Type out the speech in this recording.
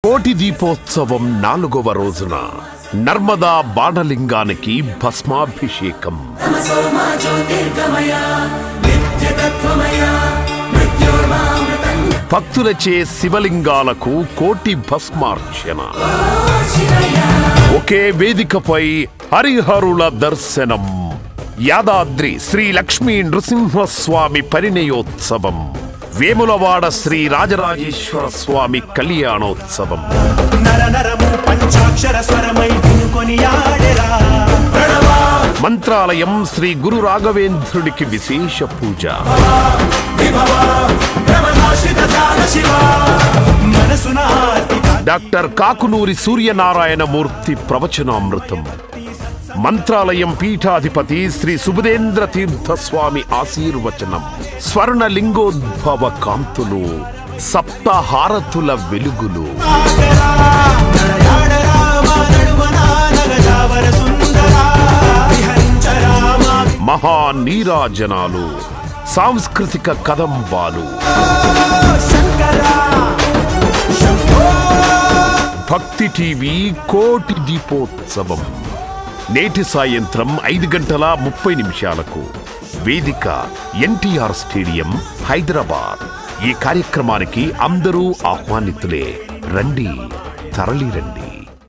కోటి దీపోత్సవం నాలుగవ రోజున నర్మదా బాణలింగానికి భస్మాభిషేకం తమసో మా జ్యోతిర్గమయ నిత్యతత్వమయ మృత్యోర్మామృతం భక్తులచే శివలింగాలకు కోటి భస్మార్చన శివయ ఒకే వేదికపై హరిహరుల దర్శనం యాదాద్రి శ్రీ లక్ష్మీ నృసింహస్వామి పరిణయోత్సవం వేములవాడ శ్రీ రాజరాజేశ్వర స్వామి కళ్యాణోత్సవం నర నరము పంచాక్షర స్వరమై వినుకొని ఆడెరా ప్రణవా మంత్రాలయం శ్రీ గురు రాఘవేంద్రుడికి విశేష పూజ విభవ ప్రమదాశ్రిత ధ్యాన శివ మనసున ఆర్తిక డాక్టర్ కాకునూరి సూర్యనారాయణమూర్తి ప్రవచనామృతం మంత్రాలయం పీఠాధిపతి శ్రీ సుబుధేంద్ర తీర్థ స్వామి ఆశీర్వచనం స్వర్ణలింగోద్భవ కాంతులు సప్తహారతుల వెలుగులు ఆగరా నడయాడరా మా నడుమన నగజావర సుందరా విహరించరా మా మహా నీరాజనాలు సాంస్కృతిక కదంబాలు శంకరా శంభో భక్తి టీవీ కోటి దీపోత్సవం నేటి సాయంత్రం ఐదు గంటల ముప్పై నిమిషాలకు వేదిక ఎన్టీఆర్ స్టేడియం హైదరాబాద్ ఈ కార్యక్రమానికి అందరూ ఆహ్వానితులే రండి తరలి రండి